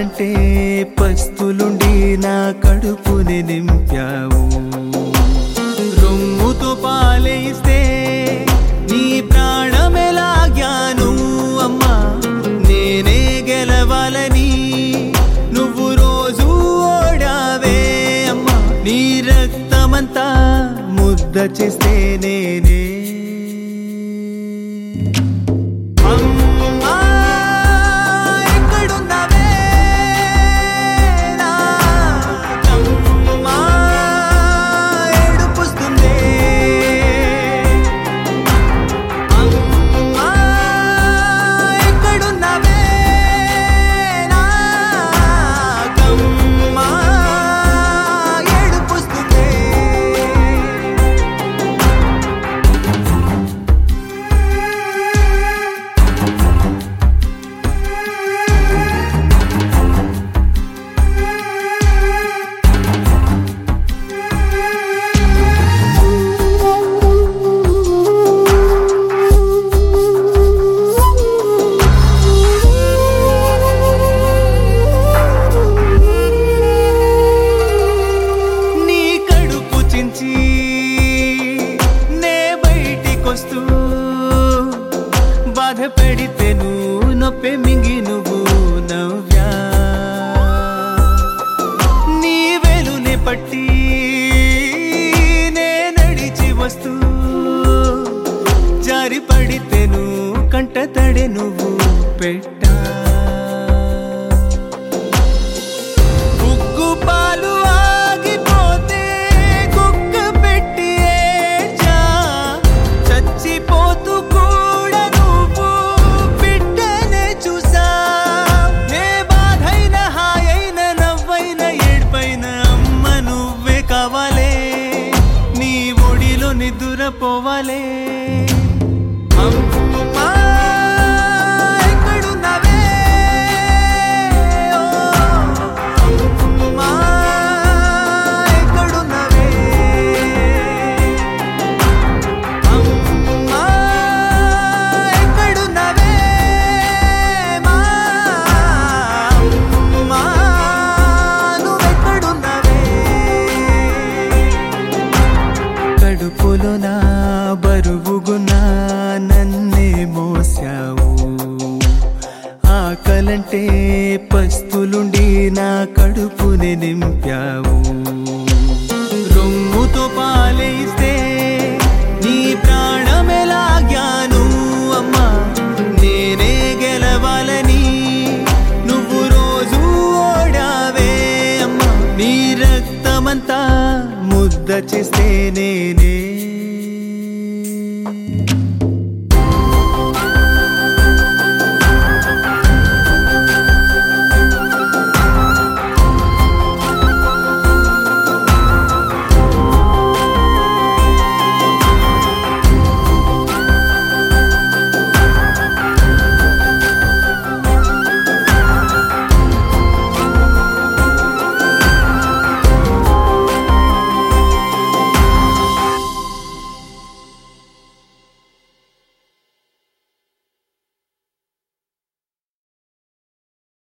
ఆకలంటే పస్తులుండి నా కడుపుని నింపావు రొమ్ముతో పాలేస్తే నీ ప్రాణమెలాగ్యాను అమ్మా నేనే గెలవాలని నువ్వు రోజు ఓడావే అమ్మా నీ రక్తమంతా ముద్ద చేస్తే నేనే అమ్మా ఎక్కడున్నావే నాకమ్మా ఏడుపుస్తుందే అమ్మా ఎక్కడున్నావే నాకమ్మా ఏడుపుస్తుందే నీ కడుపు చించి నే బయటికొస్తూ బాధ పెడితే నువ్వు నొప్పి మింగి నువ్వు నవ్యా నీ వెలుని పట్టి నే నడిచి వస్తూ జారి పడితే నువ్వు కంట తడి నువ్వు పెట్టా ఉగ్గు పాలు ఆగిపోతే కుక్క పెట్టి ఏడ్చా చచ్చిపోతూ కూడా నువ్వు బిడ్డనే చూసా ఏ బాధైన హాయైన నవ్వైన ఏడ్పైన అమ్మ నువ్వే కావాలే నీ ఒడిలో నిద్రపోవాలే అమ్మా ఎక్కడున్నావే ఓ అమ్మా ఎక్కడున్నావే అమ్మా ఎక్కడున్నావే మా అమ్మా నువ్వెక్కడున్నావే కడుపులో నా బరువుగున్నా నన్నే మోసావు ఆకలంటే పస్తులుండి నా కడుపుని నింపావు రొమ్ముతో పాలేస్తే నీ ప్రాణమెలాగ్యాను అమ్మా నేనే గెలవాలని నువ్వు రోజు ఓడావే అమ్మా నీ రక్తమంతా ముద్ద చేస్తే నేనే